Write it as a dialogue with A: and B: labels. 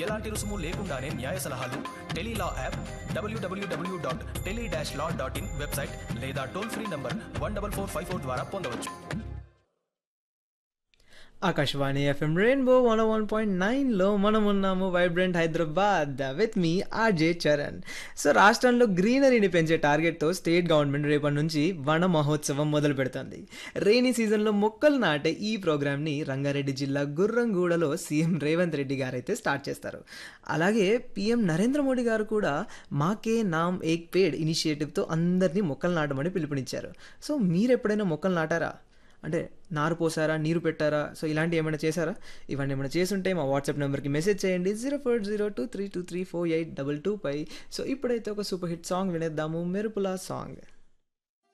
A: ఎలాంటి రుసుము లేకుండానే న్యాయ సలహాలు టెలీలా యాప్ డబ్ల్యూడబ్ల్యూడబ్ల్యూ dot tele dash law dot in website లేదా toll free number one double four five four ద్వారా పొందవచ్చు
B: Akashvani FM rainbow one one point నైన్లో మనం ఉన్నాము వైబ్రెంట్ హైదరాబాద్ విత్ మీ ఆర్జే చరణ్ సో రాష్ట్రంలో గ్రీనరీని పెంచే టార్గెట్తో స్టేట్ గవర్నమెంట్ రేపటి నుంచి వన మహోత్సవం మొదలు పెడుతుంది రెయినీ సీజన్లో మొక్కలు నాటే ఈ ప్రోగ్రామ్ని రంగారెడ్డి జిల్లా గుర్రంగూడలో సీఎం రేవంత్ రెడ్డి గారు అయితే స్టార్ట్ చేస్తారు అలాగే పీఎం నరేంద్ర మోడీ గారు కూడా మాకే నామ్ ఏక్ పేడ్ ఇనిషియేటివ్తో అందరినీ మొక్కలు నాటమని పిలుపునిచ్చారు సో మీరు ఎప్పుడైనా మొక్కలు నాటారా అంటే నారు పోసారా నీరు పెట్టారా సో ఇలాంటివి ఏమైనా చేశారా ఇవన్నీ ఏమైనా చేసుంటే మా వాట్సాప్ నెంబర్కి మెసేజ్ చేయండి zero four zero two three two three four eight double two పై సో ఇప్పుడైతే ఒక సూపర్ హిట్ సాంగ్ వినేద్దాము మెరుపులా సాంగ్